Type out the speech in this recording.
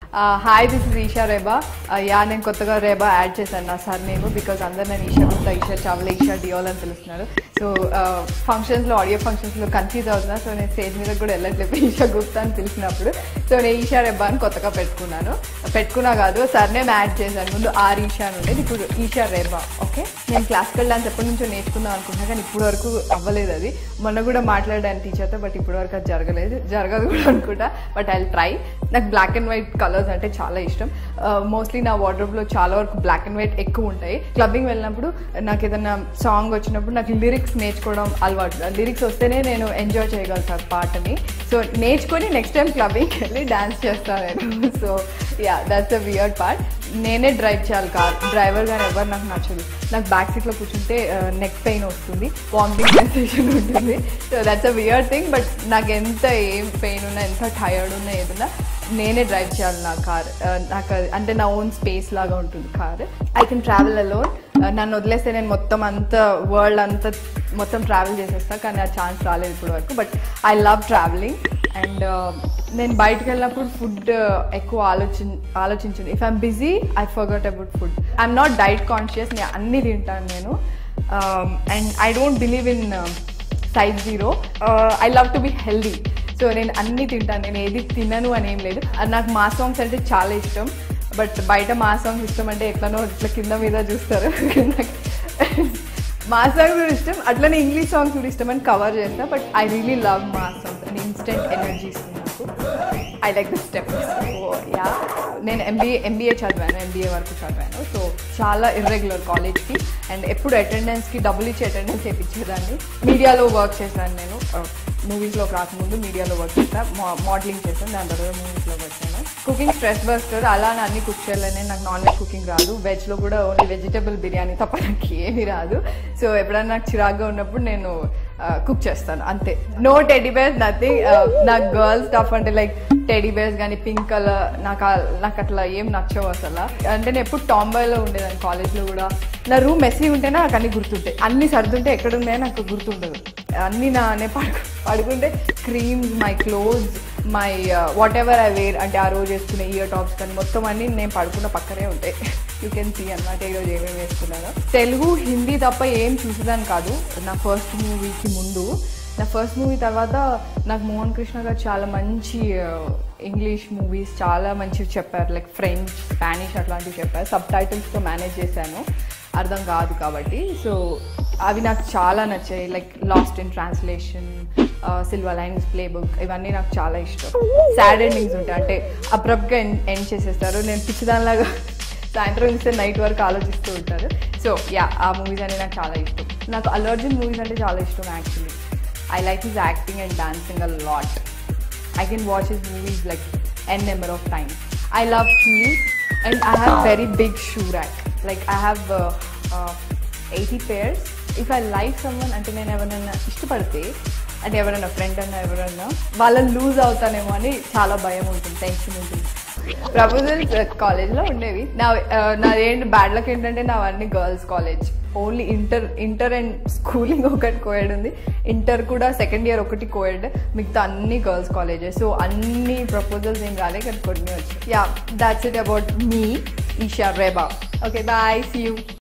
Hi this is Eesha Rebba yeah నేను కొత్తగా రేబా add చేశాను నా సార్ నేను బికాజ్ అందరు నేను ఈషా గుప్తా ఈషా చావ్లా ఈషా డియోల్ అని పిలుస్తున్నారు సో ఫంక్షన్స్లో ఆడియో ఫంక్షన్స్లో కన్ఫ్యూజ్ అవుతున్నా సో నేను స్టేజ్ మీద కూడా వెళ్ళట్లేదు ఈషా గుప్తా అని పిలిచినప్పుడు సో నేను ఈషా రెబ్బా అని కొత్తగా పెట్టుకున్నాను పెట్టుకున్నా కాదు సర్నేమ్ యాడ్ చేశాను ముందు ఆర్ ఈషా అని ఉండేది ఇప్పుడు ఈషా రేబా ఓకే నేను క్లాసికల్ డాన్స్ ఎప్పటి నుంచో నేర్చుకుందాం అనుకున్నా కానీ ఇప్పుడు వరకు అవ్వలేదు అది మొన్న కూడా మాట్లాడాను టీచర్తో బట్ ఇప్పటి వరకు అది జరగలేదు జరగదు కూడా అనుకుంటా బట్ ఐ ట్రై నాకు బ్లాక్ అండ్ వైట్ కలర్స్ అంటే చాలా ఇష్టం మోస్ట్లీ నా వార్డ్రోబ్లో చాలా వరకు బ్లాక్ అండ్ వైట్ ఎక్కువ ఉంటాయి క్లబ్బింగ్ వెళ్ళినప్పుడు నాకు ఏదైనా సాంగ్ వచ్చినప్పుడు నాకు లిరిక్స్ నేర్చుకోవడం అలవాటు లిరిక్స్ వస్తేనే నేను ఎంజాయ్ చేయగలుగుతాను పాటని సో నేర్చుకొని నెక్స్ట్ టైం క్లబ్బింగ్కి వెళ్ళి డాన్స్ చేస్తాను నేను so yeah that's a weird part నేనే డ్రైవ్ చేయాలి కార్ డ్రైవర్ గారు ఎవరు నాకు నచ్చదు నాకు బ్యాక్ సీట్లో కూర్చుంటే నెక్ పెయిన్ వస్తుంది వామిటింగ్ సెన్సేషన్ ఉంటుంది so that's a weird thing but నాకు ఎంత ఏం పెయిన్ ఉన్నా ఎంత టైర్డ్ ఉన్నా ఏదన్నా నేనే డ్రైవ్ చేయాలి నా కార్ నాకు అది- అంటే నా ఓన్ స్పేస్ లాగా ఉంటుంది car I can travel alone నన్ను వదిలేస్తే నేను మొత్తం అంతా వరల్డ్ అంతా మొత్తం ట్రావెల్ చేసేస్తా కానీ ఆ ఛాన్స్ రాలేదు ఇప్పటి వరకు but I love travelling and నేను బయటకు వెళ్ళినప్పుడు ఫుడ్ ఎక్కువ ఆలోచి ఆలోచించింది if I'm busy I forgot about food I'm not diet conscious నేను అన్ని తింటాను నేను and I don't believe in size zero I love to be healthy so నేను అన్ని తింటాను నేను ఏది తినను అని ఏం లేదు అది నాకు మా సాంగ్స్ అంటే చాలా ఇష్టం బట్ బయట మా సాంగ్స్ ఇష్టం అంటే ఎట్లనో ఇట్లా కింద మీద చూస్తారు మా సాంగ్స్ కూడా ఇష్టం అట్లనే ఇంగ్లీష్ సాంగ్స్ కూడా ఇష్టం అని కవర్ చేస్తా బట్ ఐ రియలీ లవ్ మా సాంగ్స్ అండ్ ఇన్స్టెంట్ ఎనర్జీ ఇస్తుంది నాకు I like the step yeah నేను ఎంబీఏ ఎంబీఏ చదివాను ఎంబీఏ వరకు చదివాను సో చాలా ఇర్రెగ్యులర్ కాలేజ్కి అండ్ ఎప్పుడు అటెండెన్స్కి డబ్బులు ఇచ్చి అటెండెన్స్ చేయించేదాన్ని మీడియాలో వర్క్ చేశాను నేను మూవీస్లోకి రాకముందు మీడియాలో వర్క్ చేస్తాను మోడలింగ్ చేశాను దాని తర్వాత మూవీస్లోకి వచ్చాను కుకింగ్ స్ట్రెస్ బస్టర్ అలా అని అన్ని కుక్ చేయలేనే నాకు నాన్ వెజ్ కుకింగ్ రాదు వెజ్లో కూడా ఓన్లీ వెజిటబుల్ బిర్యానీ తప్ప నాకు ఏమీ రాదు సో ఎప్పుడైనా నాకు చిరాగ్గా ఉన్నప్పుడు నేను కుక్ చేస్తాను అంతే నో టెడీ బేర్స్ నథింగ్ నాకు గర్ల్స్ స్టఫ్ అంటే లైక్ టెడీ బేర్స్ కానీ పింక్ కలర్ నాకు ఆ- నాకు అట్లా ఏం నచ్చవు అసలు అంటే నేను ఎప్పుడు టాంబాయ్లో ఉండేదాన్ని కాలేజ్లో కూడా నా రూమ్ మెస్సీ ఉంటేనే నాకు అన్ని గుర్తుంటాయి అన్ని సర్దుంటే ఎక్కడ ఉన్నాయో నాకు గుర్తుండదు అన్ని నా నేను పడుకు పడుకుంటే creams my clothes my whatever I wear అంటే ఆ రోజు వేసుకునే ఇయర్ టాప్స్ కానీ మొత్తం అన్ని నేను పడుకున్న పక్కనే ఉంటాయి యూ కెన్ సీ అనమాట ఈరోజు ఏమేమి వేసుకున్నాను తెలుగు హిందీ తప్ప ఏం చూసేదాన్ని కాదు నా ఫస్ట్ మూవీకి ముందు నా ఫస్ట్ మూవీ తర్వాత నాకు మోహన్ కృష్ణ గారు చాలా మంచి ఇంగ్లీష్ మూవీస్ చాలా మంచివి చెప్పారు లైక్ ఫ్రెంచ్ స్పానిష్ అట్లాంటివి చెప్పారు సబ్ టైటిల్స్తో మేనేజ్ చేశాను అర్థం కాదు కాబట్టి సో అవి నాకు చాలా నచ్చాయి like lost in translation silver lines playbook ఇవన్నీ నాకు చాలా ఇష్టం సాడ్ ఎండింగ్స్ ఉంటాయి అంటే అబ్రప్ట్గా ఎండ్ ఎండ్ చేసేస్తారు నేను పిచ్చిదానిలాగా సాయంత్రం ఇస్తే నైట్ వరకు ఆలోచిస్తూ ఉంటారు సో యా ఆ మూవీస్ అనేవి నాకు చాలా ఇష్టం నాకు అల్లు అర్జున్ మూవీస్ అంటే చాలా ఇష్టం actually I like his acting and dancing a lot I can watch his movies like n number of times. I love heels and I have very big shoe rack. Like I have uh, uh, 80 pairs. If I like someone అంటే నేను ఎవరైనా ఇష్టపడితే అంటే ఎవరైనా friend అన్నా ఎవరైనా వాళ్ళని loose అవుతానేమో అని చాలా భయం ఉంటుంది టెన్షన్ ఉంటుంది ప్రపోజల్స్ కాలేజ్లో ఉండేవి నా uh, నాదేంటి బ్యాడ్ లక్ ఏంటంటే నావన్నీ girls college only inter inter and schooling ఒకటి కోయడ్ ఉంది ఇంటర్ కూడా సెకండ్ ఇయర్ ఒకటి కోయడ్ మిగతా అన్ని గర్ల్స్ కాలేజెస్ సో అన్ని ప్రపోజల్స్ ఏం రాలే కానీ కొన్ని వచ్చాయి yeah that's it about me Eesha Rebba okay bye see you